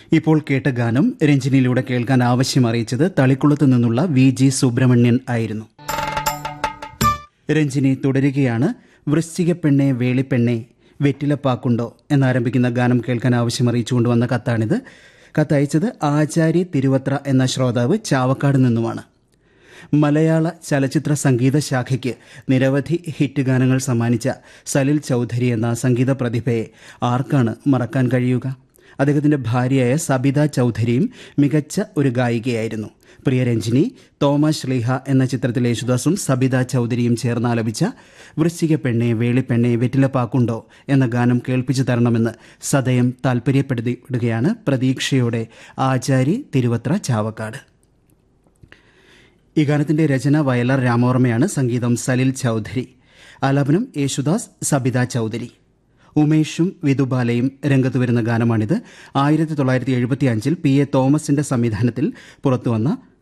ഇപ്പോൾ കേട്ട ഗാനം രഞ്ജിനിയിലൂടെ കേൾക്കാൻ ആവശ്യം അറിയിച്ചത് തളിക്കുളത്ത് നിന്നുള്ള വി ജി സുബ്രഹ്മണ്യൻ ആയിരുന്നു രഞ്ജിനി തുടരുകയാണ് വൃശ്ചികപ്പെണ്ണെ വേളിപ്പെണ്ണെ വെറ്റിലപ്പാക്കുണ്ടോ എന്നാരംഭിക്കുന്ന ഗാനം കേൾക്കാൻ ആവശ്യം അറിയിച്ചുകൊണ്ട് വന്ന കത്താണിത് കത്തയച്ചത് ആചാരി തിരുവത്ര എന്ന ശ്രോതാവ് ചാവക്കാട് നിന്നുമാണ് മലയാള ചലച്ചിത്ര സംഗീത ശാഖയ്ക്ക് നിരവധി ഹിറ്റ് ഗാനങ്ങൾ സമ്മാനിച്ച സലിൽ ചൗധരി എന്ന സംഗീത പ്രതിഭയെ ആർക്കാണ് മറക്കാൻ കഴിയുക അദ്ദേഹത്തിന്റെ ഭാര്യയായ സബിത ചൗധരിയും മികച്ച ഒരു ഗായികയായിരുന്നു പ്രിയ രഞ്ജിനി തോമസ് ശ്ലീഹ എന്ന ചിത്രത്തിൽ യേശുദാസും സബിത ചൗധരിയും ചേർന്ന് ആലപിച്ച വൃശ്ചിക പെണ്ണെ വേളിപ്പെണ്ണെ വെറ്റിലപ്പാക്കുണ്ടോ എന്ന ഗാനം കേൾപ്പിച്ചു തരണമെന്ന് സദയം താൽപ്പര്യപ്പെടുകയാണ് പ്രതീക്ഷയോടെ ആചാരി തിരുവത്ര ചാവക്കാട് ഈ ഗാനത്തിന്റെ രചന വയലാർ രാമവർമ്മയാണ് സംഗീതം സലിൽ ചൗധരി ആലാപനം യേശുദാസ് സബിത ചൗധരി ഉമേഷും വിധുബാലയും രംഗത്ത് വരുന്ന ഗാനമാണിത് ആയിരത്തി തൊള്ളായിരത്തി എഴുപത്തി അഞ്ചിൽ പി എ തോമസിന്റെ സംവിധാനത്തിൽ പുറത്തുവന്ന